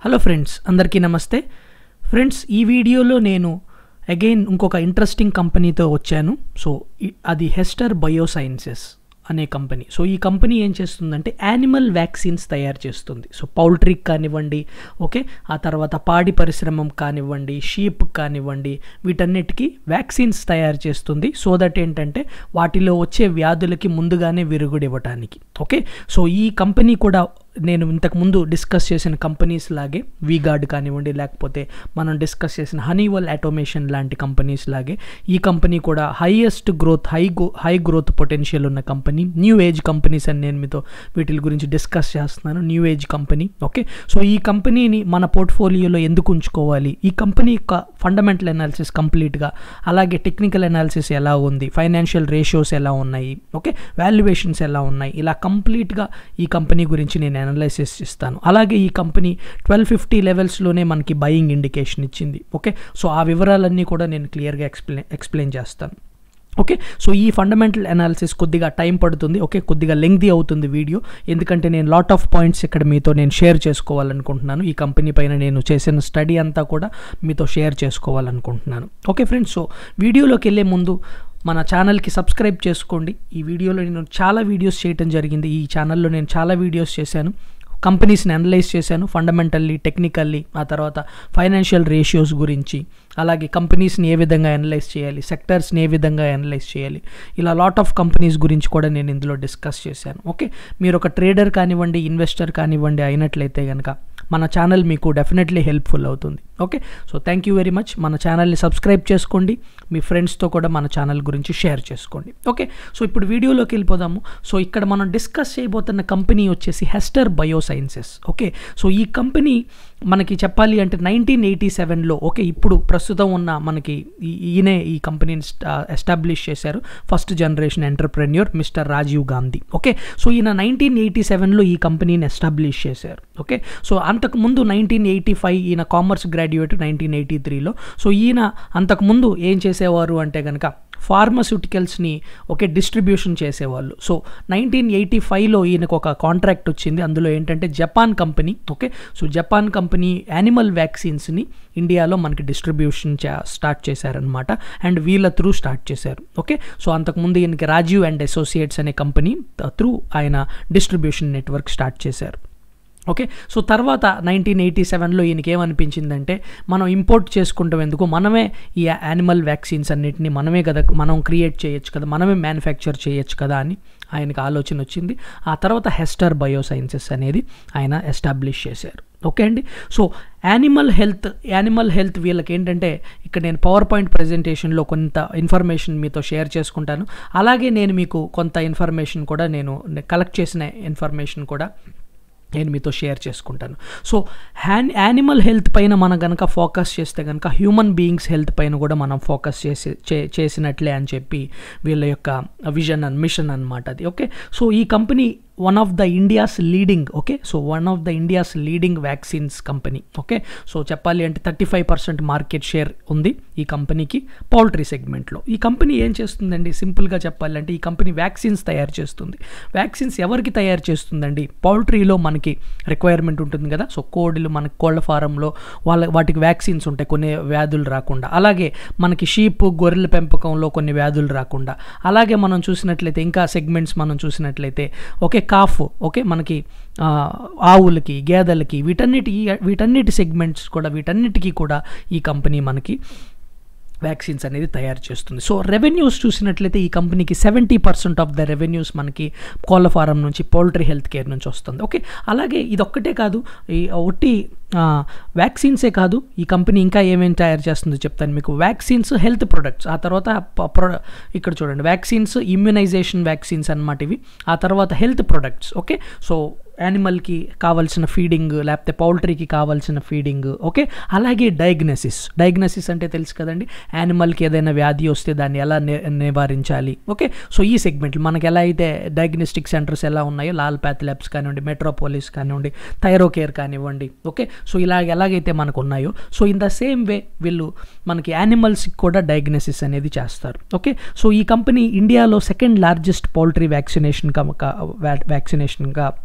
hello friends అందరికీ నమస్తే friends ఈ వీడియోలో నేను అగైన్ ఇంకొక ఇంట్రెస్టింగ్ కంపెనీతో వచ్చాను సో ఇ- అది హెస్టర్ బయోసైన్సెస్ అనే కంపెనీ సో ఈ కంపెనీ ఏం చేస్తుందంటే యానిమల్ వ్యాక్సిన్స్ తయారు చేస్తుంది సో పౌల్ట్రీకి కానివ్వండి ఓకే ఆ తర్వాత పాడి పరిశ్రమం కానివ్వండి షీప్ కానివ్వండి వీటన్నిటికీ వ్యాక్సిన్స్ తయారు చేస్తుంది సో దట్ ఏంటంటే వాటిలో వచ్చే వ్యాధులకి ముందుగానే విరుగుడు ఇవ్వటానికి ఓకే సో ఈ కంపెనీ కూడా నేను ఇంతకుముందు డిస్కస్ చేసిన కంపెనీస్ లాగే వీగార్డ్ కానివ్వండి లేకపోతే మనం డిస్కస్ చేసిన హనీవల్ ఆటోమేషన్ లాంటి కంపెనీస్ లాగే ఈ కంపెనీ కూడా highest growth high high growth potential ఉన్న కంపెనీ న్యూ ఏజ్ కంపెనీస్ అని నేను మీతో వీటి గురించి డిస్కస్ చేస్తున్నాను new age company okay so ఈ కంపెనీని మన పోర్ట్ఫోలియోలో ఎందుకు ఉంచుకోవాలి ఈ కంపెనీ యొక్క ఫండమెంటల్ అనాలిసిస్ కంప్లీట్గా అలాగే టెక్నికల్ అనాలిసిస్ ఎలా ఉంది ఫైనాన్షియల్ రేషియోస్ ఎలా ఉన్నాయి ఓకే వాల్యుయేషన్స్ ఎలా ఉన్నాయి ఇలా కంప్లీట్గా ఈ కంపెనీ గురించి నేను అనాలైసిస్ ఇస్తాను అలాగే ఈ కంపెనీ ట్వెల్వ్ ఫిఫ్టీ లెవెల్స్లోనే మనకి బయింగ్ ఇండికేషన్ ఇచ్చింది ఓకే సో ఆ వివరాలన్నీ కూడా నేను క్లియర్గా ఎక్స్ప్లెయిన్ ఎక్స్ప్లెయిన్ చేస్తాను ఓకే సో ఈ ఫండమెంటల్ అనాలిసిస్ కొద్దిగా టైం పడుతుంది ఓకే కొద్దిగా లెంగ్దీ అవుతుంది వీడియో ఎందుకంటే నేను లాట్ ఆఫ్ పాయింట్స్ ఇక్కడ మీతో నేను షేర్ చేసుకోవాలనుకుంటున్నాను ఈ కంపెనీ పైన నేను చేసిన స్టడీ అంతా కూడా మీతో షేర్ చేసుకోవాలనుకుంటున్నాను ఓకే ఫ్రెండ్స్ సో వీడియోలోకి వెళ్ళే ముందు మన ఛానల్కి సబ్స్క్రైబ్ చేసుకోండి ఈ వీడియోలో నేను చాలా వీడియోస్ చేయటం జరిగింది ఈ ఛానల్లో నేను చాలా వీడియోస్ చేశాను కంపెనీస్ని అనలైజ్ చేశాను ఫండమెంటల్లీ టెక్నికల్లీ ఆ తర్వాత ఫైనాన్షియల్ రేషియోస్ గురించి అలాగే కంపెనీస్ని ఏ విధంగా అనలైజ్ చేయాలి సెక్టర్స్ని ఏ విధంగా అనలైజ్ చేయాలి ఇలా లాట్ ఆఫ్ కంపెనీస్ గురించి కూడా నేను ఇందులో డిస్కస్ చేశాను ఓకే మీరు ఒక ట్రేడర్ కానివ్వండి ఇన్వెస్టర్ కానివ్వండి అయినట్లయితే కనుక మన ఛానల్ మీకు డెఫినెట్లీ హెల్ప్ఫుల్ అవుతుంది okay so thank you very much మన ఛానల్ని సబ్స్క్రైబ్ చేసుకోండి మీ ఫ్రెండ్స్తో కూడా మన ఛానల్ గురించి షేర్ చేసుకోండి ఓకే సో ఇప్పుడు వీడియోలోకి వెళ్ళిపోదాము సో ఇక్కడ మనం డిస్కస్ చేయబోతున్న కంపెనీ వచ్చేసి హెస్టర్ బయోసైన్సెస్ ఓకే సో ఈ కంపెనీ మనకి చెప్పాలి అంటే నైన్టీన్ ఎయిటీ సెవెన్లో ఓకే ఇప్పుడు ప్రస్తుతం ఉన్న మనకి ఈ- ఈయనే ఈ కంపెనీని ఎస్టాబ్లిష్ చేశారు first generation entrepreneur mister Rajiv Gandhi okay so ఈయన నైన్టీన్ ఎయిటీ సెవెన్లో ఈ కంపెనీని ఎస్టాబ్లిష్ చేశారు ఓకే సో అంతకుముందు నైన్టీన్ ఎయిటీ ఫైవ్ ఈయన కామర్స్ గ్రాడ్యుయేట్ నైన్టీన్ ఎయిటీ త్రీలో సో ఈయన అంతకుముందు ఏం చేసేవారు అంటే కనుక ఫార్మస్యూటికల్స్ని ఒకే డిస్ట్రిబ్యూషన్ చేసేవాళ్ళు సో నైన్టీన్ ఎయిటీ ఫైవ్లో ఈయనకు ఒక కాంట్రాక్ట్ వచ్చింది అందులో ఏంటంటే Japan company okay so Japan company animal వ్యాక్సిన్స్ని ఇండియాలో మనకి డిస్ట్రిబ్యూషన్ చే స్టార్ట్ చేశారనమాట అండ్ వీళ్ళ త్రూ స్టార్ట్ చేశారు ఓకే సో అంతకుముందు ఈయనకి రాజీవ్ అండ్ అసోసియేట్స్ అనే కంపెనీ త్రూ ఆయన డిస్ట్రిబ్యూషన్ నెట్వర్క్ స్టార్ట్ చేశారు ఓకే సో తర్వాత నైన్టీన్ ఎయిటీ సెవెన్లో ఈయనకి ఏమనిపించిందంటే మనం ఇంపోర్ట్ చేసుకుంటాం ఎందుకు మనమే ఈ యానిమల్ వ్యాక్సిన్స్ అన్నిటిని మనమే కదా మనం క్రియేట్ చేయొచ్చు కదా మనమే మ్యానుఫ్యాక్చర్ చేయొచ్చు కదా అని ఆయనకు ఆలోచన వచ్చింది ఆ తర్వాత హెస్టర్ బయోసైన్సెస్ అనేది ఆయన ఎస్టాబ్లిష్ చేశారు ఓకే అండి so animal health animal health వీళ్ళకి ఏంటంటే ఇక్కడ నేను పవర్ పాయింట్ ప్రజెంటేషన్లో కొంత ఇన్ఫర్మేషన్ మీతో షేర్ చేసుకుంటాను అలాగే నేను మీకు కొంత ఇన్ఫర్మేషన్ కూడా నేను కలెక్ట్ చేసిన ఇన్ఫర్మేషన్ కూడా నేను మీతో షేర్ చేసుకుంటాను సో హ్యాన్ యానిమల్ హెల్త్ పైన మనం కనుక ఫోకస్ చేస్తే కనుక హ్యూమన్ బీయింగ్స్ హెల్త్ పైన కూడా మనం ఫోకస్ చేసి చే- చేసినట్లే అని చెప్పి వీళ్ళ యొక్క విజన్ అండ్ మిషన్ అనమాట అది ఓకే సో ఈ company one of the India's leading okay so one of the India's leading vaccines company okay so చెప్పాలి అంటే thirty five percent market share ఉంది ఈ కంపెనీకి పౌల్ట్రీ సెగ్మెంట్లో ఈ కంపెనీ ఏం చేస్తుందండి సింపుల్గా చెప్పాలంటే ఈ కంపెనీ వ్యాక్సిన్స్ తయారు చేస్తుంది వ్యాక్సిన్స్ ఎవరికి తయారు చేస్తుందండి పౌల్ట్రీలో మనకి రిక్వైర్మెంట్ ఉంటుంది కదా సో కోడిలు మనకి కోళ్ళ ఫారంలో వాళ్ళ వాటికి వ్యాక్సిన్స్ ఉంటాయి కొన్ని వ్యాధులు రాకుండా అలాగే మనకి షీప్ గొర్రెల పెంపకంలో కొన్ని వ్యాధులు రాకుండా అలాగే మనం చూసినట్లయితే ఇంకా సెగ్మెంట్స్ మనం చూసినట్లయితే ఓకే కాఫ్ ఓకే మనకి ఆ, ఆవులకి గేదెలకి వీటన్నిటి వీటన్నిటి సెగ్మెంట్స్ కూడా వీటన్నిటికీ కూడా ఈ కంపెనీ మనకి వ్యాక్సిన్స్ అనేది తయారు చేస్తుంది సో రెవెన్యూస్ చూసినట్లయితే ఈ కంపెనీకి seventy percent of the revenues మనకి కోళ్ళ ఫారం నుంచి పౌల్ట్రీ హెల్త్ కేర్ నుంచి వస్తుంది ఓకే అలాగే ఇది ఒక్కటే కాదు ఈ ఒట్టి వ్యాక్సిన్సే కాదు ఈ కంపెనీ ఇంకా ఏమేమి తయారు చేస్తుందో చెప్తాను మీకు వ్యాక్సిన్స్ హెల్త్ ప్రొడక్ట్స్ ఆ తర్వాత ప- ప్రొ ఇక్కడ చూడండి వ్యాక్సిన్స్ ఇమ్యునైజేషన్ వ్యాక్సిన్స్ అన్నమాట ఇవి ఆ తర్వాత హెల్త్ ప్రొడక్ట్స్ ఓకే సో యానిమల్కి కావాల్సిన ఫీడింగ్ లేకపోతే పౌల్ట్రీకి కావాల్సిన ఫీడింగ్ ఓకే అలాగే డయాగ్నోసిస్ డయాగ్నోసిస్ అంటే తెలుసు కదండి యానిమల్కి ఏదైనా వ్యాధి వస్తే దాన్ని ఎలా ని- నివారించాలి ఓకే సో ఈ సెగ్మెంట్లు మనకి ఎలా అయితే డయాగ్నోస్టిక్ సెంటర్స్ ఎలా ఉన్నాయో లాల్ ప్యాత్ ల్యాబ్స్ కానివ్వండి మెట్రోపోలిస్ కానివ్వండి థైరోకేర్ కానివ్వండి ఓకే సో ఇలాగ ఎలాగైతే మనకు ఉన్నాయో so in the same way వీళ్ళు మనకి యానిమల్స్కి కూడా డయాగ్నోసిస్ అనేది చేస్తారు ఓకే సో ఈ కంపెనీ ఇండియాలో సెకండ్ లార్జెస్ట్ పౌల్ట్రీ వ్యాక్సినేషన్ వ్యాక్సినేషన్గా ఉంది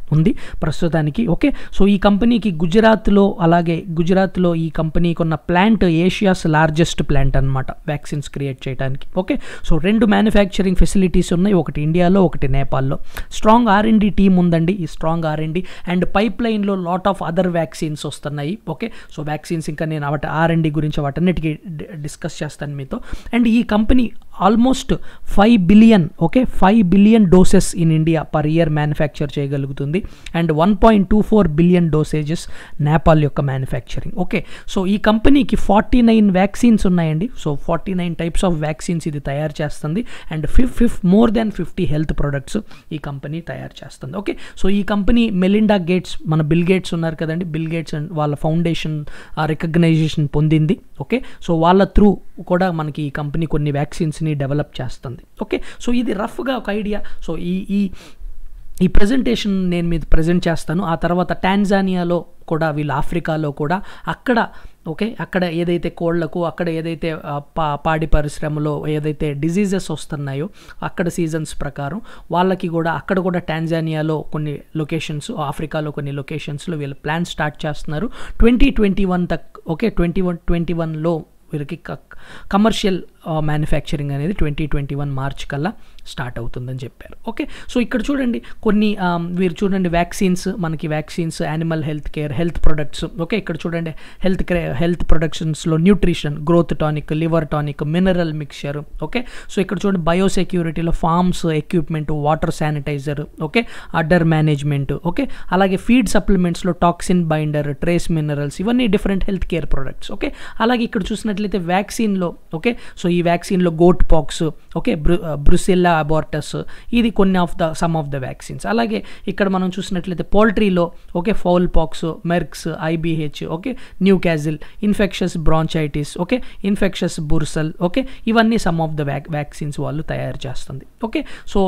ప్రస్తుతానికి ఓకే సో ఈ కంపెనీకి గుజరాత్లో అలాగే గుజరాత్లో ఈ కంపెనీకి ఉన్న ప్లాంట్ ఏషియాస్ లార్జెస్ట్ ప్లాంట్ అనమాట వ్యాక్సిన్స్ క్రియేట్ చేయడానికి ఓకే సో రెండు మ్యానుఫ్యాక్చరింగ్ ఫెసిలిటీస్ ఉన్నాయి ఒకటి ఇండియాలో ఒకటి నేపాల్లో స్ట్రాంగ్ ఆర్ అండ్ టీమ్ ఉందండి ఈ strong R and and pipe లైన్లో లాట్ ఆఫ్ అదర్ వ్యాక్సిన్స్ వస్తున్నాయి ఓకే సో వ్యాక్సిన్స్ ఇంకా నేను వాటి ఆర్ అండ్ గురించి వాటన్నిటికీ డిస్కస్ చేస్తాను మీతో అండ్ ఈ company almost five billion okay five billion doses in India per year manufacture చేయగలుగుతుంది and one point two four billion dosages Nepal యొక్క మ్యానుఫ్యాక్చరింగ్ ఓకే సో ఈ కంపెనీకి ఫార్టీ నైన్ వ్యాక్సిన్స్ ఉన్నాయండి so forty nine types of vaccines ఇది తయారు చేస్తుంది and fif fif more than fifty health products ఈ company తయారు చేస్తుంది ఓకే సో ఈ కంపెనీ మెలిండా గేట్స్ మన బిల్ గేట్స్ ఉన్నారు కదండి బిల్ గేట్స్ అండ్ వాళ్ళ ఫౌండేషన్ రికగ్నైజేషన్ పొందింది ఓకే సో వాళ్ళ త్రూ కూడా మనకి ఈ కంపెనీ కొన్ని వ్యాక్సిన్స్ని డెవలప్ చేస్తుంది ఓకే సో ఇది రఫ్గా ఒక ఐడియా సో ఈ ఈ ఈ ప్రజెంటేషన్ నేను మీద ప్రజెంట్ చేస్తాను ఆ తర్వాత టాంజానియాలో కూడా వీళ్ళు ఆఫ్రికాలో కూడా అక్కడ ఓకే అక్కడ ఏదైతే కోళ్లకు అక్కడ ఏదైతే పా పాడి పరిశ్రమలో ఏదైతే డిజీజెస్ వస్తున్నాయో అక్కడ సీజన్స్ ప్రకారం వాళ్ళకి కూడా అక్కడ కూడా టాంజానియాలో కొన్ని లొకేషన్స్ ఆఫ్రికాలో కొన్ని లొకేషన్స్లో వీళ్ళు ప్లాన్ స్టార్ట్ చేస్తున్నారు ట్వంటీ ట్వంటీ వన్ తక్ ఓకే ట్వంటీ వన్ ట్వంటీ వన్లో వీరికి కమర్షియల్ మ్యానుఫ్యాక్చరింగ్ అనేది ట్వంటీ ట్వంటీ వన్ మార్చ్ కల్లా స్టార్ట్ అవుతుందని చెప్పారు ఓకే సో ఇక్కడ చూడండి కొన్ని వీరు చూడండి వ్యాక్సిన్స్ మనకి vaccines animal health care health products okay ఇక్కడ చూడండి హెల్త్ హెల్త్ ప్రొడక్షన్స్లో nutrition growth tonic liver tonic mineral mixture okay so ఇక్కడ చూడండి బయోసెక్యూరిటీలో farms equipment water sanitiser okay udder management okay అలాగే ఫీడ్ సప్లిమెంట్స్లో టాక్సిన్ బైండర్ ట్రేస్ మినరల్స్ ఇవన్నీ different health care products okay అలాగే ఇక్కడ చూసినట్లయితే వ్యాక్సిన్లో ఓకే సో ఈ వ్యాక్సిన్లో goat pox okay bru Brucella abortus ఇది కొన్ని of the some of the vaccines అలాగే ఇక్కడ మనం చూసినట్లయితే పౌల్ట్రీలో okay fowl pox Marek's IBH okay Newcastle infectious bronchitis okay infectious bursal okay ఇవన్నీ some of the vac vaccines వాళ్ళు తయారు చేస్తుంది ఓకే సో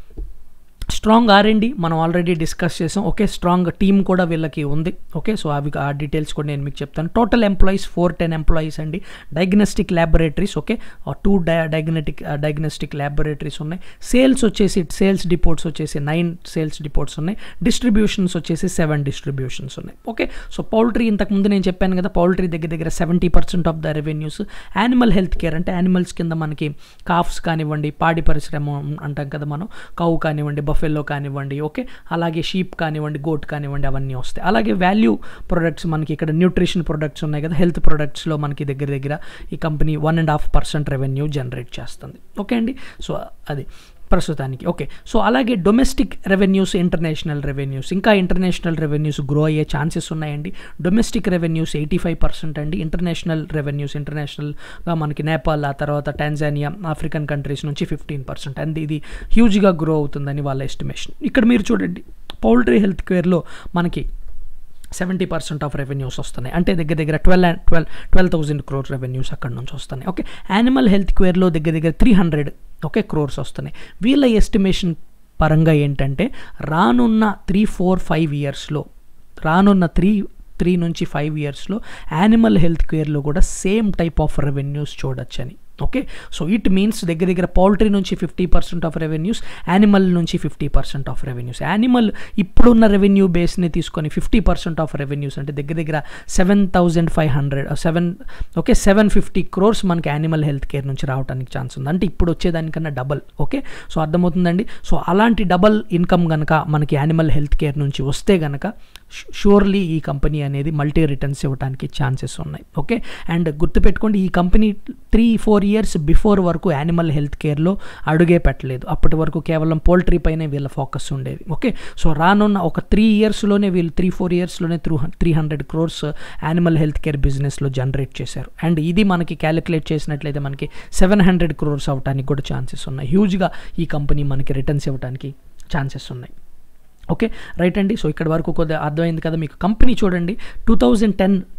స్ట్రాంగ్ ఆర్ఎండి మనం ఆల్రెడీ డిస్కస్ చేసాం ఓకే స్ట్రాంగ్ టీమ్ కూడా వీళ్ళకి ఉంది ఓకే సో అవి ఆ డీటెయిల్స్ కూడా నేను మీకు చెప్తాను total employees four ten employees అండి diagnostic laboratories okay two diagnostic diagnostic laboratories ఉన్నాయి సేల్స్ వచ్చేసి సేల్స్ డిపోర్ట్స్ వచ్చేసి నైన్ సేల్స్ డిపోర్ట్స్ ఉన్నాయి డిస్ట్రిబ్యూషన్స్ వచ్చేసి సెవెన్ డిస్ట్రిబ్యూషన్స్ ఉన్నాయి ఓకే సో పౌల్ట్రీ ఇంతకుముందు నేను చెప్పాను కదా పౌల్ట్రీ దగ్గర దగ్గర seventy percent of the revenues animal health care అంటే యానిమల్స్ కింద మనకి కాఫ్స్ కానివ్వండి పాడి పరిశ్రమ అంటాం కదా మనం కౌ కానివ్వండి బఫెల్లో కానివ్వండి ఓకే అలాగే షీప్ కానివ్వండి గోట్ కానివ్వండి అవన్నీ వస్తాయి అలాగే వాల్యూ ప్రొడక్ట్స్ మనకి ఇక్కడ న్యూట్రిషన్ ప్రొడక్ట్స్ ఉన్నాయి కదా హెల్త్ ప్రొడక్ట్స్లో మనకి దగ్గర దగ్గర ఈ company one and half percent revenue generate చేస్తుంది ఓకే అండి సో అది ప్రస్తుతానికి ఓకే సో అలాగే డొమెస్టిక్ రెవెన్యూస్ ఇంటర్నేషనల్ రెవెన్యూస్ ఇంకా ఇంటర్నేషనల్ రెవెన్యూస్ గ్రో అయ్యే ఛాన్సెస్ ఉన్నాయండి domestic revenues eighty five percent అండి ఇంటర్నేషనల్ రెవెన్యూస్ ఇంటర్నేషనల్గా మనకి నేపాల్ ఆ తర్వాత టాంజానియా ఆఫ్రికన్ కంట్రీస్ నుంచి ఫిఫ్టీన్ పర్సెంట్ అండ్ ఇది హ్యూజ్గా గ్రో అవుతుందని వాళ్ళ ఎస్టిమేషన్ ఇక్కడ మీరు చూడండి పౌల్ట్రీ హెల్త్ కేర్లో మనకి సెవెంటీ పర్సెంట్ ఆఫ్ రెవెన్యూస్ వస్తున్నాయి అంటే దగ్గర దగ్గర twelve twelve twelve thousand crores revenues అక్కడ నుంచి వస్తున్నాయి ఓకే యానిమల్ హెల్త్ కేర్లో దగ్గర దగ్గర త్రీ హండ్రెడ్ ఓకే క్రోర్స్ వస్తున్నాయి వీళ్ళ ఎస్టిమేషన్ పరంగా ఏంటంటే రానున్న త్రీ ఫోర్ ఫైవ్ ఇయర్స్లో రానున్న త్రీ త్రీ నుంచి ఫైవ్ ఇయర్స్లో యానిమల్ హెల్త్ కేర్లో కూడా సేమ్ టైప్ ఆఫ్ రెవెన్యూస్ చూడొచ్చని ఓకే సో ఇట్ మీన్స్ దగ్గర దగ్గర పౌల్ట్రీ నుంచి fifty percent of revenues animal నుంచి fifty percent of revenues animal ఇప్పుడున్న రెవెన్యూ బేస్ని తీసుకొని ఫిఫ్టీ పర్సెంట్ ఆఫ్ రెవెన్యూస్ అంటే దగ్గర దగ్గర seven thousand five hundred seven okay seven fifty crores మనకి యానిమల్ హెల్త్ కేర్ నుంచి రావడానికి ఛాన్స్ ఉంది అంటే ఇప్పుడు వచ్చేదానికన్నా డబల్ ఓకే సో అర్థమవుతుందండి సో అలాంటి డబల్ ఇన్కమ్ కనుక మనకి యానిమల్ హెల్త్ కేర్ నుంచి వస్తే కనుక షూర్లీ ఈ కంపెనీ అనేది మల్టీ రిటర్న్స్ ఇవ్వడానికి ఛాన్సెస్ ఉన్నాయి ఓకే అండ్ గుర్తుపెట్టుకోండి ఈ company three four years before వరకు యానిమల్ హెల్త్ కేర్లో అడుగే పెట్టలేదు అప్పటి వరకు కేవలం పోల్ట్రీ పైనే వీళ్ళ ఫోకస్ ఉండేది ఓకే సో రానున్న ఒక త్రీ ఇయర్స్లోనే వీళ్ళు త్రీ ఫోర్ ఇయర్స్లోనే through three hundred crores animal health care బిజినెస్లో జనరేట్ చేశారు అండ్ ఇది మనకి క్యాలిక్యులేట్ చేసినట్లయితే మనకి సెవెన్ హండ్రెడ్ క్రోర్స్ అవడానికి కూడా ఛాన్సెస్ ఉన్నాయి హ్యూజ్గా ఈ కంపెనీ మనకి రిటర్న్స్ ఇవ్వడానికి ఛాన్సెస్ ఉన్నాయి ఓకే రైట్ అండి సో ఇక్కడ వరకు కొద్దిగా అర్థమైంది కదా మీకు కంపెనీ చూడండి two thousand ten two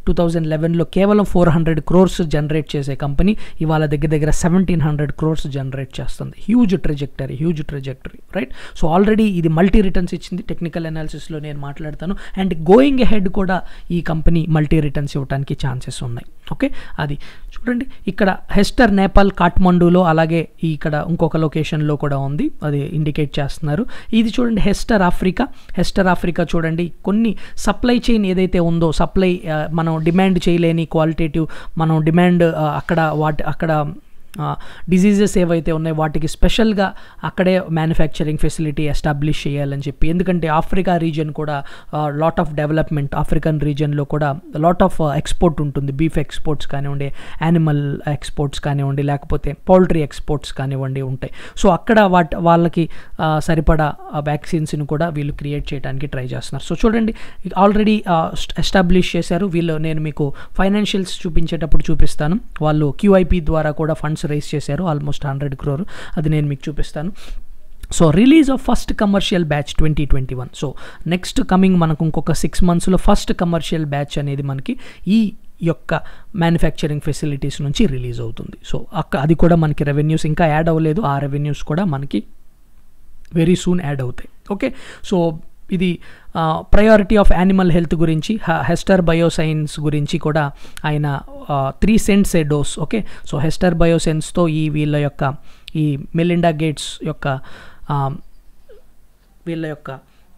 two thousand లెవెన్లో కేవలం ఫోర్ హండ్రెడ్ క్రోర్స్ జనరేట్ చేసే కంపెనీ ఇవాళ దగ్గర దగ్గర సెవెంటీన్ హండ్రెడ్ క్రోర్స్ జనరేట్ చేస్తుంది huge trajectory huge trajectory right so already ఇది మల్టీ రిటర్న్స్ ఇచ్చింది టెక్నికల్ అనాలిసిస్లో నేను మాట్లాడతాను అండ్ గోయింగ్ హెడ్ కూడా ఈ కంపెనీ మల్టీ రిటర్న్స్ ఇవ్వడానికి ఛాన్సెస్ ఉన్నాయి ఓకే అది చూడండి ఇక్కడ హెస్టర్ నేపాల్ కాఠ్మండూలో అలాగే ఇక్కడ ఇంకొక లొకేషన్లో కూడా ఉంది అది ఇండికేట్ చేస్తున్నారు ఇది చూడండి హెస్టర్ ఆఫ్రికా హెస్టర్ ఆఫ్రికా చూడండి కొన్ని సప్లై చైన్ ఏదైతే ఉందో సప్లై మనం డిమాండ్ చేయలేని క్వాలిటేటివ్ మనం డిమాండ్ అక్కడ వాటి అక్కడ డిజీజెస్ ఏవైతే ఉన్నాయో వాటికి స్పెషల్గా అక్కడే మ్యానుఫ్యాక్చరింగ్ ఫెసిలిటీ ఎస్టాబ్లిష్ చేయాలని చెప్పి ఎందుకంటే ఆఫ్రికా రీజియన్ కూడా లాట్ ఆఫ్ డెవలప్మెంట్ ఆఫ్రికన్ రీజియన్లో కూడా లాట్ ఆఫ్ ఎక్స్పోర్ట్ ఉంటుంది బీఫ్ ఎక్స్పోర్ట్స్ కానివ్వండి యానిమల్ ఎక్స్పోర్ట్స్ కానివ్వండి లేకపోతే పౌల్ట్రీ ఎక్స్పోర్ట్స్ కానివ్వండి ఉంటాయి సో అక్కడ వాటి వాళ్ళకి సరిపడా వ్యాక్సిన్స్ని కూడా వీళ్ళు క్రియేట్ చేయడానికి ట్రై చేస్తున్నారు సో చూడండి ఆల్రెడీ ఎస్టాబ్లిష్ చేశారు వీళ్ళు నేను మీకు ఫైనాన్షియల్స్ చూపించేటప్పుడు చూపిస్తాను వాళ్ళు క్యూఐపి ద్వారా కూడా ఫండ్స్ రైస్ చేశారు ఆల్మోస్ట్ హండ్రెడ్ క్రోర్ అది నేను మీకు చూపిస్తాను so release of first commercial batch twenty twenty one so next coming మనకు ఇంకొక సిక్స్ మంత్స్లో ఫస్ట్ కమర్షియల్ బ్యాచ్ అనేది మనకి ఈ యొక్క మ్యానుఫ్యాక్చరింగ్ ఫెసిలిటీస్ నుంచి రిలీజ్ అవుతుంది సో అక్క అది కూడా మనకి రెవెన్యూస్ ఇంకా యాడ్ అవ్వలేదు ఆ రెవెన్యూస్ కూడా మనకి వెరీ సూన్ యాడ్ అవుతాయి ఓకే సో ఇది ప్రయారిటీ ఆఫ్ యానిమల్ హెల్త్ గురించి హెస్టర్ బయోసైన్స్ గురించి కూడా ఆయన three cents a dose okay so Hester బయోసైన్స్తో ఈ వీళ్ళ యొక్క ఈ మెలిండా గేట్స్ యొక్క వీళ్ళ యొక్క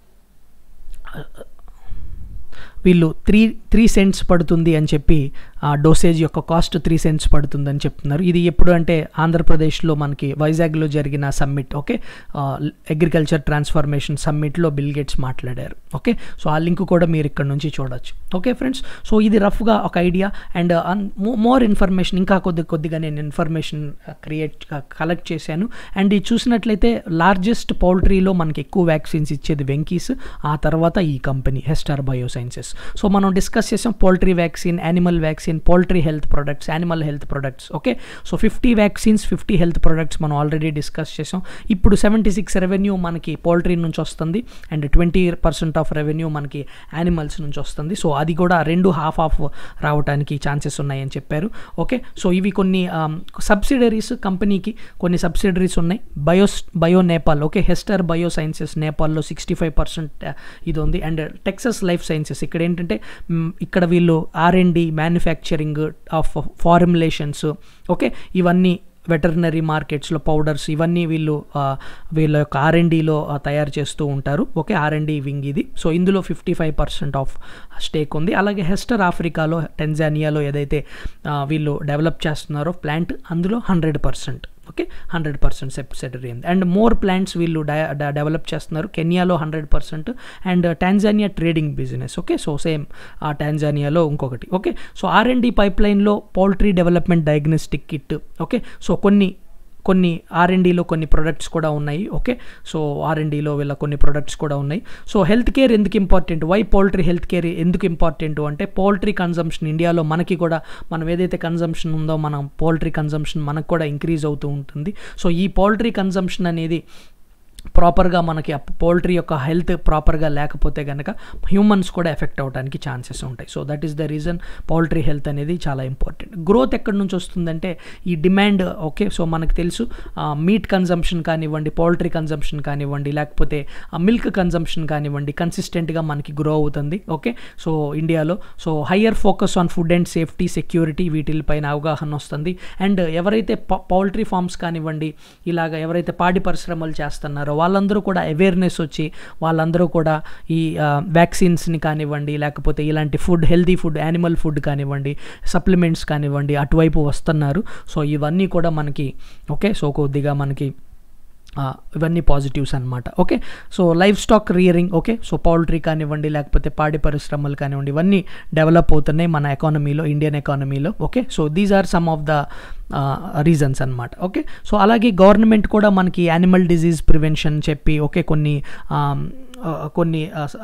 వీళ్ళు త్రీ త్రీ సెంట్స్ పడుతుంది అని చెప్పి ఆ డోసేజ్ యొక్క కాస్ట్ త్రీ సెంట్స్ పడుతుందని చెప్తున్నారు ఇది ఎప్పుడు అంటే ఆంధ్రప్రదేశ్లో మనకి వైజాగ్లో జరిగిన సమ్మిట్ ఓకే అగ్రికల్చర్ ట్రాన్స్ఫర్మేషన్ సమ్మిట్లో బిల్ గేట్స్ మాట్లాడారు ఓకే సో ఆ లింక్ కూడా మీరు ఇక్కడ నుంచి చూడొచ్చు ఓకే ఫ్రెండ్స్ సో ఇది రఫ్గా ఒక ఐడియా అండ్ మోర్ ఇన్ఫర్మేషన్ ఇంకా కొద్ది కొద్దిగా నేను ఇన్ఫర్మేషన్ క్రియేట్ కలెక్ట్ చేశాను అండ్ ఇది చూసినట్లయితే లార్జెస్ట్ పౌల్ట్రీలో మనకి ఎక్కువ వ్యాక్సిన్స్ ఇచ్చేది వెంకీస్ ఆ తర్వాత ఈ కంపెనీ హెస్టార్ బయోసైన్సెస్ సో మనం డిస్కస్ చేసాం poultry vaccine animal vaccine poultry health products animal health products okay so fifty vaccines fifty health products మనం ఆల్రెడీ డిస్కస్ చేసాం ఇప్పుడు సెవెంటీ సిక్స్ రెవెన్యూ మనకి పౌల్ట్రీ నుంచి వస్తుంది and twenty percent of revenue మనకి animals నుంచి వస్తుంది సో అది కూడా రెండు హాఫ్ ఆఫ్ రావడానికి ఛాన్సెస్ ఉన్నాయని చెప్పారు ఓకే సో ఇవి కొన్ని సబ్సిడరీస్ కంపెనీకి కొన్ని సబ్సిడరీస్ ఉన్నాయి bios bio Nepal okay Hester Biosciences నేపాల్లో సిక్స్టీ ఫైవ్ పర్సెంట్ ఇది ఉంది అండ్ టెక్సస్ లైఫ్ సైన్సెస్ ఇక్కడ ఏంటంటే ఇక్కడ వీళ్ళు R and D manufacturing of formulations okay ఇవన్నీ వెటర్నరీ మార్కెట్స్లో పౌడర్స్ ఇవన్నీ వీళ్ళు వీళ్ళ యొక్క ఆర్ఎండిలో తయారు చేస్తూ ఉంటారు ఓకే ఆర్ఎండి వింగ్ ఇది సో ఇందులో fifty five percent of stake ఉంది అలాగే హెస్టర్ ఆఫ్రికాలో టెన్జానియాలో ఏదైతే వీళ్ళు డెవలప్ చేస్తున్నారో ప్లాంట్ అందులో hundred percent okay hundred percent subsidiary ఉంది అండ్ మోర్ ప్లాంట్స్ వీళ్ళు డెవలప్ చేస్తున్నారు కెన్యాలో hundred percent and Tanzania trading business okay so same ఆ టాంజానియాలో ఇంకొకటి okay so R and D pipe లైన్లో poultry development diagnostic kit okay so కొన్ని కొన్ని ఆర్ఎండీలో కొన్ని ప్రొడక్ట్స్ కూడా ఉన్నాయి ఓకే సో ఆర్ఎండీలో వీళ్ళ కొన్ని ప్రొడక్ట్స్ కూడా ఉన్నాయి సో హెల్త్ కేర్ ఎందుకు important why poultry health care ఎందుకు ఇంపార్టెంట్ అంటే పౌల్ట్రీ కన్జంప్షన్ ఇండియాలో మనకి కూడా మనం ఏదైతే కన్జంప్షన్ ఉందో మనం పౌల్ట్రీ కన్జంప్షన్ మనకు కూడా ఇంక్రీజ్ అవుతూ ఉంటుంది సో ఈ పౌల్ట్రీ కన్జంప్షన్ అనేది ప్రాపర్గా మనకి పౌల్ట్రీ యొక్క హెల్త్ ప్రాపర్గా లేకపోతే కనుక హ్యూమన్స్ కూడా ఎఫెక్ట్ అవ్వడానికి ఛాన్సెస్ ఉంటాయి so that is the reason poultry health అనేది చాలా ఇంపార్టెంట్ గ్రోత్ ఎక్కడి నుంచి వస్తుందంటే ఈ డిమాండ్ ఓకే సో మనకు తెలుసు మీట్ కన్జంప్షన్ కానివ్వండి పౌల్ట్రీ కన్జంప్షన్ కానివ్వండి లేకపోతే మిల్క్ కన్జంప్షన్ కానివ్వండి కన్సిస్టెంట్గా మనకి గ్రో అవుతుంది okay so India so higher focus on food and safety security వీటిపైన అవగాహన వస్తుంది అండ్ ఎవరైతే పౌల్ట్రీ ఫార్మ్స్ కానివ్వండి ఇలాగ ఎవరైతే పాడి పరిశ్రమలు చేస్తున్నారో వాళ్ళందరూ కూడా అవేర్నెస్ వచ్చి వాళ్ళందరూ కూడా ఈ వ్యాక్సిన్స్ని కానివ్వండి లేకపోతే ఇలాంటి food healthy food animal food కానివ్వండి సప్లిమెంట్స్ కానివ్వండి అటువైపు వస్తున్నారు సో ఇవన్నీ కూడా మనకి ఓకే సో కొద్దిగా మనకి ఇవన్నీ పాజిటివ్స్ అనమాట okay so livestock rearing okay so poultry కానివ్వండి లేకపోతే పాడి పరిశ్రమలు కానివ్వండి ఇవన్నీ డెవలప్ అవుతున్నాయి మన ఎకానమీలో ఇండియన్ ఎకానమీలో okay so these are some of the reasons అనమాట ఓకే సో అలాగే గవర్నమెంట్ కూడా మనకి యానిమల్ డిజీజ్ ప్రివెన్షన్ చెప్పి ఓకే కొన్ని కొన్ని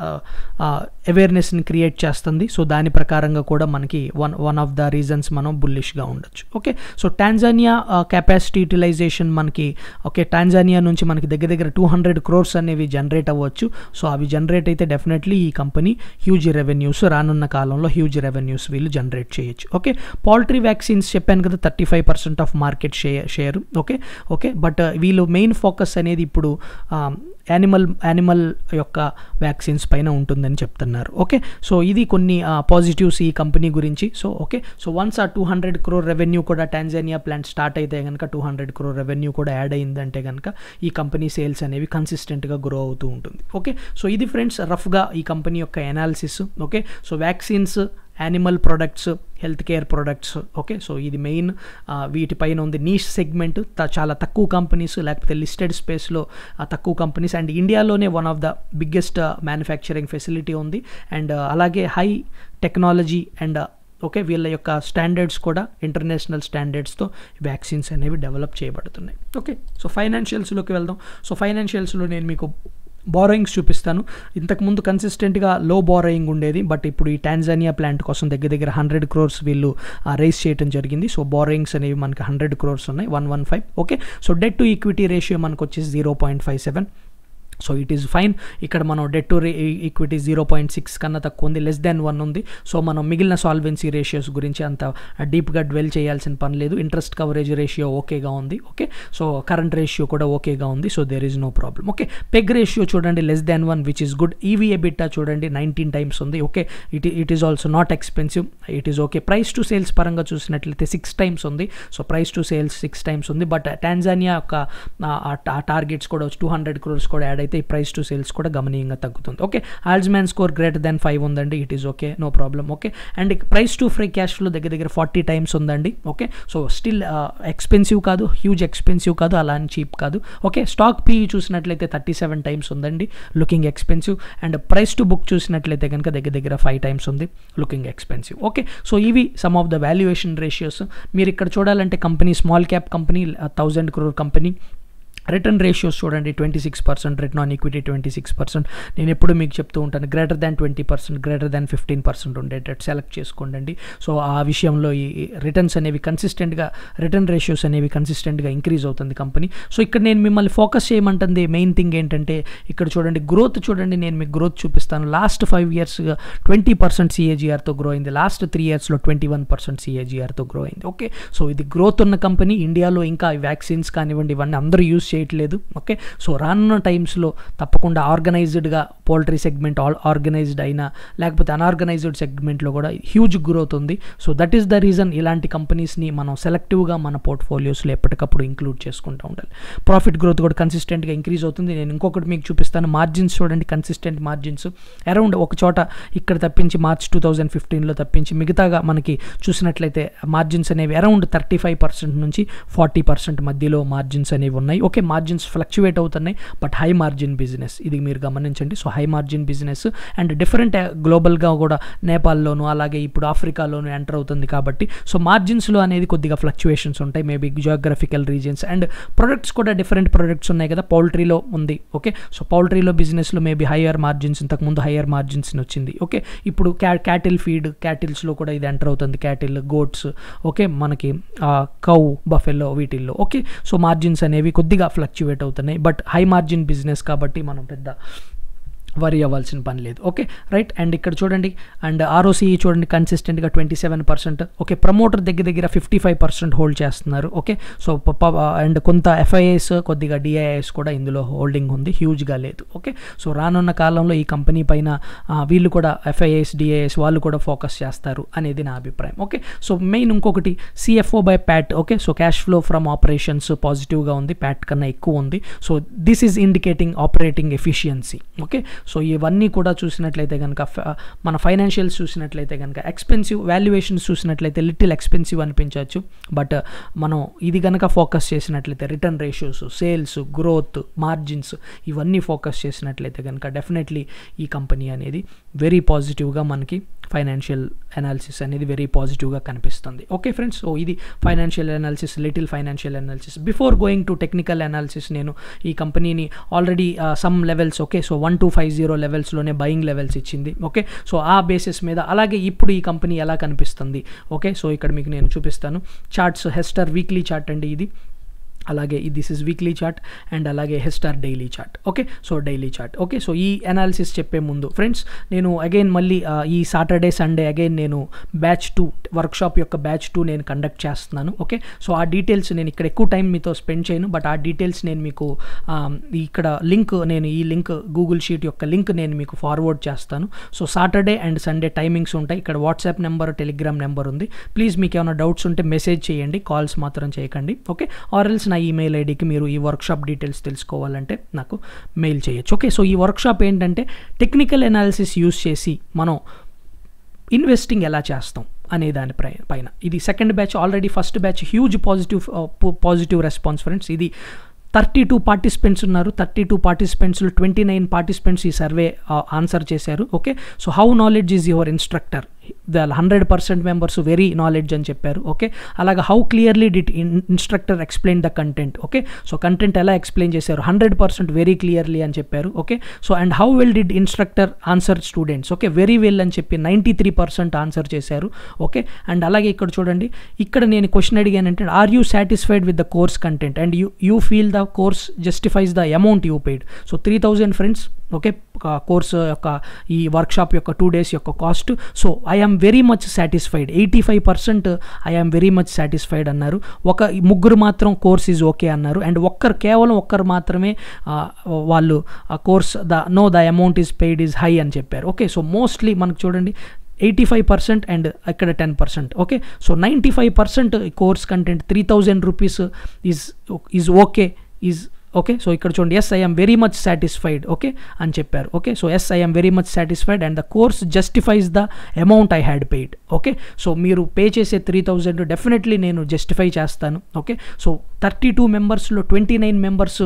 అవేర్నెస్ని క్రియేట్ చేస్తుంది సో దాని ప్రకారంగా కూడా మనకి one one of the reasons మనం బుల్లిష్గా ఉండొచ్చు okay so Tanzania capacity utilisation మనకి ఓకే టాంజానియా నుంచి మనకి దగ్గర దగ్గర టూ హండ్రెడ్ క్రోర్స్ అనేవి జనరేట్ అవ్వచ్చు సో అవి జనరేట్ అయితే డెఫినెట్లీ ఈ కంపెనీ హ్యూజ్ రెవెన్యూస్ రానున్న కాలంలో హ్యూజ్ రెవెన్యూస్ వీళ్ళు జనరేట్ చేయొచ్చు ఓకే పౌల్ట్రీ వ్యాక్సిన్స్ చెప్పాను కదా thirty five percent of market share share okay okay but వీళ్ళు మెయిన్ ఫోకస్ అనేది ఇప్పుడు యానిమల్ యానిమల్ యొక్క వ్యాక్సిన్స్ పైన ఉంటుందని చెప్తున్నారు ఓకే సో ఇది కొన్ని పాజిటివ్స్ ఈ కంపెనీ గురించి సో ఓకే సో వన్స్ ఆ టూ హండ్రెడ్ క్రోర్ రెవెన్యూ కూడా టాంజానియా ప్లాంట్ స్టార్ట్ అయితే కనుక టూ హండ్రెడ్ క్రోర్ రెవెన్యూ కూడా యాడ్ అయిందంటే కనుక ఈ కంపెనీ సేల్స్ అనేవి కన్సిస్టెంట్గా గ్రో అవుతూ ఉంటుంది ఓకే సో ఇది ఫ్రెండ్స్ రఫ్గా ఈ కంపెనీ యొక్క analysis okay so vaccines animal products health care products okay so ఇది మెయిన్ వీటిపైన ఉంది నీష్ సెగ్మెంట్ చాలా తక్కువ కంపెనీస్ లేకపోతే లిస్టెడ్ స్పేస్లో తక్కువ కంపెనీస్ అండ్ ఇండియాలోనే one of the biggest manufacturing facility ఉంది అండ్ అలాగే హై టెక్నాలజీ అండ్ ఓకే వీళ్ళ యొక్క స్టాండర్డ్స్ కూడా ఇంటర్నేషనల్ స్టాండర్డ్స్తో వ్యాక్సిన్స్ అనేవి డెవలప్ చేయబడుతున్నాయి ఓకే సో ఫైనాన్షియల్స్లోకి వెళ్దాం సో ఫైనాన్షియల్స్లో నేను మీకు బారోయింగ్స్ చూపిస్తాను ఇంతకుముందు కన్సిస్టెంట్గా లో బారోయింగ్ ఉండేది బట్ ఇప్పుడు ఈ టాంజానియా ప్లాంట్ కోసం దగ్గర దగ్గర హండ్రెడ్ క్రోర్స్ వీళ్ళు రైజ్ చేయడం జరిగింది సో బారోయింగ్స్ అనేవి మనకి హండ్రెడ్ క్రోర్స్ ఉన్నాయి one one five okay so debt to equity ratio మనకు వచ్చేసి zero point five seven so it is fine ఇక్కడ మనం debt to equity zero point six కన్నా తక్కువ ఉంది లెస్ దాన్ వన్ ఉంది సో మనం మిగిలిన సాల్వెన్సీ రేషియోస్ గురించి అంత డీప్గా డ్వెల్ చేయాల్సిన పని లేదు ఇంట్రెస్ట్ కవరేజ్ రేషియో ఓకేగా ఉంది ఓకే సో కరెంట్ రేషియో కూడా ఓకేగా ఉంది so there is no problem okay PEG ratio చూడండి less than one which is good EV EBITDA చూడండి నైన్టీన్ టైమ్స్ ఉంది okay it it is also not expensive it is okay price to sales పరంగా చూసినట్లయితే six times ఉంది so price to sales six times ఉంది but Tanzania యొక్క targets కూడా two hundred crores కూడా add అయితే ఈ ప్రైస్ టు సేల్స్ కూడా గమనీయంగా తగ్గుతుంది okay Altman score greater than five ఉందండి it is okay no problem okay and price to free cash flow దగ్గర దగ్గర ఫార్టీ టైమ్స్ ఉందండి ఓకే సో స్టిల్ ఎక్స్పెన్సివ్ కాదు హ్యూజ్ ఎక్స్పెన్సివ్ కాదు అలా అని చీప్ కాదు ఓకే స్టాక్ పీ చూసినట్లయితే థర్టీ సెవెన్ టైమ్స్ ఉందండి looking expensive and price to book చూసినట్లయితే కనుక దగ్గర దగ్గర ఫైవ్ టైమ్స్ ఉంది లుకింగ్ ఎక్స్పెన్సివ్ ఓకే సో ఇవి some of the valuation ratios మీరు ఇక్కడ చూడాలంటే company small cap company thousand crore company return ratios చూడండి twenty six percent return on equity twenty six percent నేను ఎప్పుడు మీకు చెప్తూ ఉంటాను greater than twenty percent greater than fifteen percent ఉండేటట్టు సెలెక్ట్ చేసుకోండి సో ఆ విషయంలో ఈ రిటర్న్స్ అనేవి కన్సిస్టెంట్గా రిటర్న్ రేషియోస్ అనేవి కన్సిస్టెంట్గా ఇంక్రీజ్ అవుతుంది కంపెనీ సో ఇక్కడ నేను మిమ్మల్ని ఫోకస్ చేయమంటుంది మెయిన్ థింగ్ ఏంటంటే ఇక్కడ చూడండి గ్రోత్ చూడండి నేను మీకు గ్రోత్ చూపిస్తాను లాస్ట్ ఫైవ్ ఇయర్స్గా ట్వంటీ పర్సెంట్ సిఏజీఆర్తో గ్రో అయింది లాస్ట్ త్రీ ఇయర్స్లో ట్వంటీ వన్ పర్సెంట్ సిఏజీఆర్తో గ్రో అయింది ఓకే సో ఇది గ్రోత్ ఉన్న కంపెనీ ఇండియాలో ఇంకా వ్యాక్సిన్స్ కానివ్వండి ఇవన్నీ అందరూ యూస్ చేయట్లేదు ఓకే సో రానున్న టైమ్స్లో తప్పకుండా ఆర్గనైజ్డ్గా పోల్ట్రీ సెగ్మెంట్ ఆల్ ఆర్గనైజ్డ్ అయినా లేకపోతే అన్ఆర్గనైజ్డ్ సెగ్మెంట్లో కూడా హ్యూజ్ గ్రోత్ ఉంది so that is the reason ఇలాంటి కంపెనీస్ని మనం సెలెక్టివ్గా మన పోర్ట్ఫోలియోస్లో ఎప్పటికప్పుడు ఇంక్లూడ్ చేసుకుంటూ ఉండాలి ప్రాఫిట్ గ్రోత్ కూడా కన్సిస్టెంట్గా ఇంక్రీజ్ అవుతుంది నేను ఇంకొకటి మీకు చూపిస్తాను మార్జిన్స్ చూడండి కన్సిస్టెంట్ మార్జిన్స్ అరౌండ్ ఒక చోట ఇక్కడ తప్పించి మార్చ్ టూ థౌజండ్ ఫిఫ్టీన్లో తప్పించి మిగతాగా మనకి చూసినట్లయితే మార్జిన్స్ అనేవి అరౌండ్ థర్టీ ఫైవ్ పర్సెంట్ నుంచి ఫార్టీ పర్సెంట్ మధ్యలో మార్జిన్స్ అనేవి ఉన్నాయి ఓకే మార్జిన్స్ ఫ్లక్చువేట్ అవుతున్నాయి బట్ హై మార్జిన్ బిజినెస్ ఇది మీరు గమనించండి so high margin business and different గ్లోబల్గా కూడా నేపాల్లోను అలాగే ఇప్పుడు ఆఫ్రికాలోను ఎంటర్ అవుతుంది కాబట్టి సో మార్జిన్స్లో అనేది కొద్దిగా ఫ్లక్చువేషన్స్ ఉంటాయి maybe geographical reasons and products కూడా డిఫరెంట్ ప్రొడక్ట్స్ ఉన్నాయి కదా పౌల్ట్రీలో ఉంది ఓకే సో పౌల్ట్రీలో బిజినెస్లో మేబీ హయ్యర్ మార్జిన్స్ ఇంతకుముందు హయ్యర్ మార్జిన్స్ వచ్చింది ఓకే ఇప్పుడు క్యా క్యాటిల్ ఫీడ్ క్యాటిల్స్లో కూడా ఇది ఎంటర్ అవుతుంది క్యాటిల్ గోట్స్ ఓకే మనకి కౌ బఫెల్లో వీటిల్లో ఓకే సో మార్జిన్స్ అనేవి కొద్దిగా ఫ్లక్చువేట్ అవుతున్నాయి బట్ హై మార్జిన్ బిజినెస్ కాబట్టి మనం పెద్ద వరి అవ్వాల్సిన పని లేదు ఓకే రైట్ అండ్ ఇక్కడ చూడండి అండ్ ఆర్ఓసి చూడండి కన్సిస్టెంట్గా twenty seven percent okay promoter దగ్గర దగ్గర ఫిఫ్టీ ఫైవ్ పర్సెంట్ హోల్డ్ చేస్తున్నారు ఓకే సో అండ్ కొంత ఎఫ్ఐఎస్ కొద్దిగా డిఐఎస్ కూడా ఇందులో హోల్డింగ్ ఉంది హ్యూజ్గా లేదు ఓకే సో రానున్న కాలంలో ఈ కంపెనీ పైన వీళ్ళు కూడా ఎఫ్ఐఎస్ డిఐఎస్ వాళ్ళు కూడా ఫోకస్ చేస్తారు అనేది నా అభిప్రాయం ఓకే సో మెయిన్ ఇంకొకటి CFO by PAT okay so cash flow from operations పాజిటివ్గా ఉంది ప్యాట్ కన్నా ఎక్కువ ఉంది so this is indicating operating efficiency okay so ఇవన్నీ కూడా చూసినట్లయితే కనుక మన ఫైనాన్షియల్స్ చూసినట్లయితే కనుక ఎక్స్పెన్సివ్ వాల్యుయేషన్స్ చూసినట్లయితే లిటిల్ ఎక్స్పెన్సివ్ అనిపించవచ్చు బట్ మనం ఇది కనుక ఫోకస్ చేసినట్లయితే return ratios sales growth margins ఇవన్నీ ఫోకస్ చేసినట్లయితే కనుక డెఫినెట్లీ ఈ కంపెనీ అనేది వెరీ పాజిటివ్గా మనకి ఫైనాన్షియల్ అనాలిసిస్ అనేది వెరీ పాజిటివ్గా కనిపిస్తుంది ఓకే ఫ్రెండ్స్ సో ఇది financial analysis little financial analysis before going to technical analysis నేను ఈ కంపెనీని already some levels okay so one two five zero లెవెల్స్లోనే బయింగ్ లెవెల్స్ ఇచ్చింది ఓకే సో ఆ బేసిస్ మీద అలాగే ఇప్పుడు ఈ కంపెనీ ఎలా కనిపిస్తుంది ఓకే సో ఇక్కడ మీకు నేను చూపిస్తాను చార్ట్స్ హెస్టర్ వీక్లీ చార్ట్ అండి ఇది అలాగే this is weekly chart and అలాగే హెస్టార్ daily chart okay so daily chart okay so ఈ అనాలిసిస్ చెప్పే ముందు ఫ్రెండ్స్ నేను అగైన్ మళ్ళీ ఈ సాటర్డే సండే అగైన్ నేను బ్యాచ్ టూ వర్క్షాప్ యొక్క బ్యాచ్ టూ నేను కండక్ట్ చేస్తున్నాను ఓకే సో ఆ డీటెయిల్స్ నేను ఇక్కడ ఎక్కువ టైం మీతో స్పెండ్ చేయను బట్ ఆ డీటెయిల్స్ నేను మీకు ఇక్కడ లింక్ నేను ఈ లింక్ గూగుల్ షీట్ యొక్క లింక్ నేను మీకు ఫార్వర్డ్ చేస్తాను so Saturday and Sunday timings ఉంటాయి ఇక్కడ వాట్సాప్ నెంబర్ టెలిగ్రామ్ నెంబర్ ఉంది ప్లీజ్ మీకు ఏమైనా డౌట్స్ ఉంటే మెసేజ్ చేయండి కాల్స్ మాత్రం చేయకండి ఓకే ఆర్ఎల్స్ నా ఈమెయిల్ ఐడికి మీరు ఈ వర్క్షాప్ డీటెయిల్స్ తెలుసుకోవాలంటే నాకు మెయిల్ చేయొచ్చు ఓకే సో ఈ వర్క్షాప్ ఏంటంటే టెక్నికల్ అనాలిసిస్ యూస్ చేసి మనం ఇన్వెస్టింగ్ ఎలా చేస్తాం అనే దాని పైన ఇది second batch already first batch huge positive positive response friends ఇది థర్టీ టూ పార్టిసిపెంట్స్ ఉన్నారు థర్టీ టూ పార్టిసిపెంట్స్లో ట్వంటీ నైన్ పార్టిసిపెంట్స్ ఈ సర్వే ఆన్సర్ చేశారు okay so how knowledge is your instructor the hundred percent members very knowledge అని చెప్పారు okay అలాగే how clearly did instructor explain the content okay so content ఎలా explain చేశారు hundred percent very clearly అని చెప్పారు okay so and how well did instructor answer students okay very well అని చెప్పి ninety three percent answer చేశారు okay and అలాగే ఇక్కడ చూడండి ఇక్కడ నేను క్వశ్చన్ అడిగానంటే are you satisfied with the course content and you you feel the course justifies the amount you paid so three thousand friends okay course యొక్క ఈ workshop యొక్క టూ డేస్ యొక్క cost so I am very much satisfied eighty five percent I am very much satisfied అన్నారు ఒక ముగ్గురు మాత్రం course is okay అన్నారు and ఒక్కరు కేవలం ఒక్కరు మాత్రమే వాళ్ళు ఆ course the no the amount is paid is high అని చెప్పారు ఓకే సో మోస్ట్లీ మనకు చూడండి ఎయిటీ ఫైవ్ పర్సెంట్ అండ్ ఇక్కడ ten percent okay so ninety five percent course content three thousand rupees is is okay is okay so ఇక్కడ చూడండి yes I'm very much satisfied okay అని చెప్పారు okay so yes I'm very much satisfied and the course justifies the amount I had paid okay so మీరు pay చేసే three thousand definitely నేను justify చేస్తాను okay so thirty two మెంబర్స్లో twenty nine members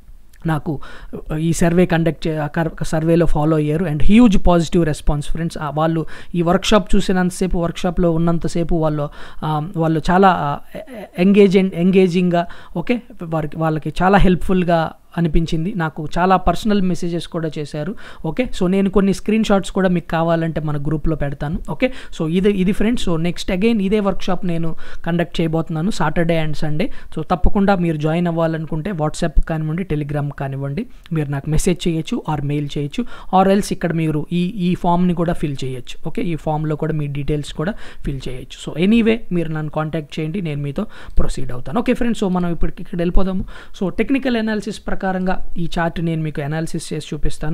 నాకు ఈ survey conduct సర్వేలో follow అయ్యారు and huge positive response friends వాళ్ళు ఈ వర్క్షాప్ చూసినంతసేపు వర్క్షాప్లో ఉన్నంతసేపు వాళ్ళు వాళ్ళు చాలా ఎంగేజ్ ఎంగేజింగ్గా ఓకే వారికి వాళ్ళకి చాలా హెల్ప్ఫుల్గా అనిపించింది నాకు చాలా పర్సనల్ మెసేజెస్ కూడా చేశారు ఓకే సో నేను కొన్ని స్క్రీన్ షాట్స్ కూడా మీకు కావాలంటే మన గ్రూప్లో పెడతాను ఓకే సో ఇది ఇది ఫ్రెండ్స్ సో నెక్స్ట్ అగైన్ ఇదే వర్క్షాప్ నేను కండక్ట్ చేయబోతున్నాను సాటర్డే అండ్ సండే సో తప్పకుండా మీరు జాయిన్ అవ్వాలనుకుంటే వాట్సాప్ కానివ్వండి టెలిగ్రామ్ కానివ్వండి మీరు నాకు మెసేజ్ చేయొచ్చు ఆర్ మెయిల్ చేయొచ్చు ఆర్ ఎల్స్ ఇక్కడ మీరు ఈ ఈ ఫామ్ని కూడా ఫిల్ చేయొచ్చు ఓకే ఈ ఫామ్లో కూడా మీ డీటెయిల్స్ కూడా ఫిల్ చేయొచ్చు సో ఎనీవే మీరు నన్ను కాంటాక్ట్ చేయండి నేను మీతో ప్రొసీడ్ అవుతాను ఓకే ఫ్రెండ్స్ సో మనం ఇప్పుడు ఇక్కడ వెళ్ళిపోదాము సో టెక్నికల్ అనాలిసిస్ ప్రకారంగా ఈ చార్ట్ నేను మీకు అనాలిసిస్ చేసి చూపిస్తాను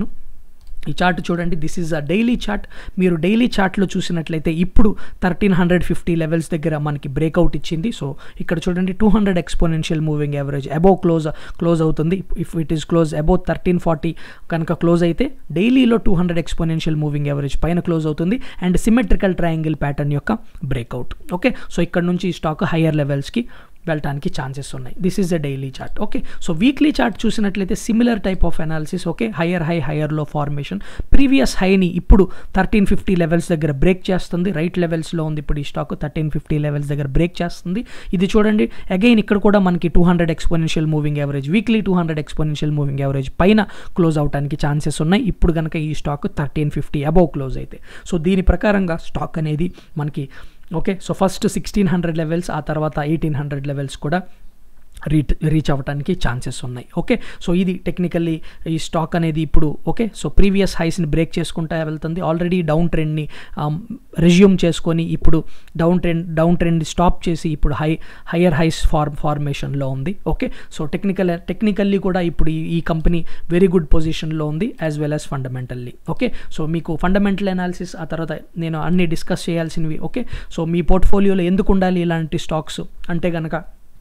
ఈ చార్ట్ చూడండి this is a daily chart మీరు డైలీ చార్ట్లో చూసినట్లయితే ఇప్పుడు థర్టీన్ హండ్రెడ్ ఫిఫ్టీ లెవెల్స్ దగ్గర మనకి బ్రేక్అవుట్ ఇచ్చింది సో ఇక్కడ చూడండి two hundred exponential moving average above close close అవుతుంది if it is close above thirteen forty కనుక క్లోజ్ అయితే డైలీలో two hundred exponential moving average పైన క్లోజ్ అవుతుంది అండ్ సిమెట్రికల్ ట్రయాంగిల్ ప్యాటర్న్ యొక్క బ్రేక్అవుట్ ఓకే సో ఇక్కడ నుంచి ఈ స్టాక్ హయ్యర్ లెవెల్స్కి వెళ్ళటానికి ఛాన్సెస్ ఉన్నాయి this is a daily chart okay so weekly chart చూసినట్లయితే similar type of analysis okay higher high higher low formation previous హైని ఇప్పుడు థర్టీన్ ఫిఫ్టీ లెవెల్స్ దగ్గర బ్రేక్ చేస్తుంది రైట్ లెవెల్స్లో ఉంది ఇప్పుడు ఈ స్టాక్ థర్టీన్ ఫిఫ్టీ లెవెల్స్ దగ్గర బ్రేక్ చేస్తుంది ఇది చూడండి అగైన్ ఇక్కడ కూడా మనకి two hundred exponential moving average weekly two hundred exponential moving average పైన క్లోజ్ అవడానికి ఛాన్సెస్ ఉన్నాయి ఇప్పుడు కనుక ఈ stock thirteen fifty above close అయితే సో దీని ప్రకారంగా స్టాక్ అనేది మనకి okay so first sixteen hundred levels ఆ తర్వాత ఎయిటీన్ హండ్రెడ్ లెవెల్స్ కూడా రీచ్ రీచ్ అవ్వడానికి ఛాన్సెస్ ఉన్నాయి ఓకే సో ఇది టెక్నికల్లీ ఈ స్టాక్ అనేది ఇప్పుడు ఓకే సో ప్రీవియస్ హైస్ని బ్రేక్ చేసుకుంటా వెళ్తుంది ఆల్రెడీ డౌన్ ట్రెండ్ని రెజ్యూమ్ చేసుకొని ఇప్పుడు down trend down trend stop చేసి ఇప్పుడు హై హయ్యర్ హైస్ ఫార్మ్ ఫార్మేషన్లో ఉంది ఓకే సో టెక్నికల్ టెక్నికల్లీ కూడా ఇప్పుడు ఈ కంపెనీ వెరీ గుడ్ పొజిషన్లో ఉంది as well as fundamentally okay so మీకు ఫండమెంటల్ అనాలిసిస్ ఆ తర్వాత నేను అన్ని డిస్కస్ చేయాల్సినవి ఓకే సో మీ పోర్ట్ఫోలియోలో ఎందుకు ఉండాలి ఇలాంటి స్టాక్స్ అంటే కనుక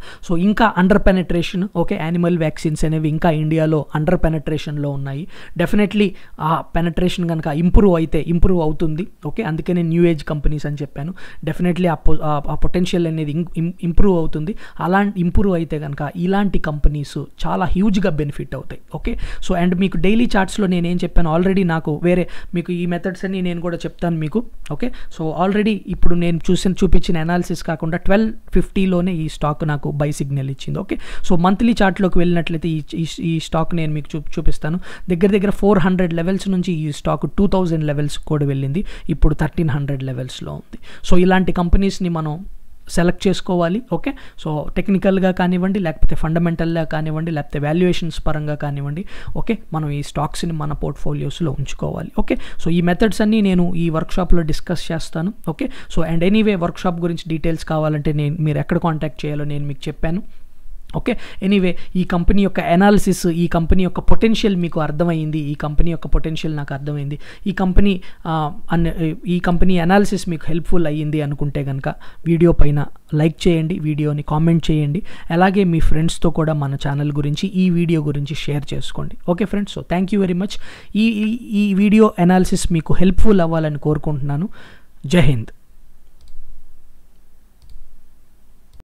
సో ఇంకా under penetration okay animal vaccines అనేవి ఇంకా ఇండియాలో అండర్ పెనట్రేషన్లో ఉన్నాయి డెఫినెట్లీ ఆ పెనట్రేషన్ కనుక ఇంప్రూవ్ అయితే ఇంప్రూవ్ అవుతుంది ఓకే అందుకే నేను న్యూ ఏజ్ కంపెనీస్ అని చెప్పాను డెఫినెట్లీ ఆ పొ- ఆ- ఆ పొటెన్షియల్ అనేది ఇంప్రూవ్ అవుతుంది అలాంటి ఇంప్రూవ్ అయితే కనుక ఇలాంటి కంపెనీస్ చాలా హ్యూజ్గా బెనిఫిట్ అవుతాయి ఓకే సో అండ్ మీకు డైలీ చార్ట్స్లో నేను ఏం చెప్పాను ఆల్రెడీ నాకు వేరే మీకు ఈ మెథడ్స్ అన్ని నేను కూడా చెప్తాను మీకు ఓకే సో ఆల్రెడీ ఇప్పుడు నేను చూసిన చూపించిన అనాలిసిస్ కాకుండా ట్వెల్వ్ ఫిఫ్టీలోనే ఈ స్టాక్ నాకు బై సిగ్నల్ ఇచ్చింది ఓకే సో మంత్లీ చార్ట్లోకి వెళ్ళినట్లయితే ఈ ఈ- ఈ స్టాక్ నేను మీకు చూ చూపిస్తాను దగ్గర దగ్గర ఫోర్ హండ్రెడ్ లెవెల్స్ నుంచి ఈ స్టాక్ టూ థౌజండ్ లెవెల్స్ కూడా వెళ్ళింది ఇప్పుడు థర్టీన్ హండ్రెడ్ లెవెల్స్లో ఉంది సో ఇలాంటి కంపెనీస్ని మనం సెలెక్ట్ చేసుకోవాలి ఓకే సో టెక్నికల్గా కానివ్వండి లేకపోతే ఫండమెంటల్గా కానివ్వండి లేకపోతే వాల్యుయేషన్స్ పరంగా కానివ్వండి ఓకే మనం ఈ స్టాక్స్ని మన పోర్ట్ఫోలియోస్లో ఉంచుకోవాలి ఓకే సో ఈ మెథడ్స్ అన్నీ నేను ఈ వర్క్షాప్లో డిస్కస్ చేస్తాను okay so and anyway workshop గురించి డీటెయిల్స్ కావాలంటే నేను మీరు ఎక్కడ కాంటాక్ట్ చేయాలో నేను మీకు చెప్పాను ఓకే ఎనీవే ఈ కంపెనీ యొక్క అనాలిసిస్ ఈ కంపెనీ యొక్క పొటెన్షియల్ మీకు అర్థమైంది ఈ కంపెనీ యొక్క పొటెన్షియల్ నాకు అర్థమైంది ఈ కంపెనీ ఆ, అన్ ఈ కంపెనీ అనాలిసిస్ మీకు హెల్ప్ఫుల్ అయ్యింది అనుకుంటే కనుక వీడియో పైన లైక్ చేయండి వీడియోని కామెంట్ చేయండి అలాగే మీ ఫ్రెండ్స్తో కూడా మన ఛానల్ గురించి ఈ వీడియో గురించి షేర్ చేసుకోండి okay friends so thank you very much ఈ ఈ- ఈ వీడియో అనాలిసిస్ మీకు హెల్ప్ఫుల్ అవ్వాలని కోరుకుంటున్నాను జై హింద్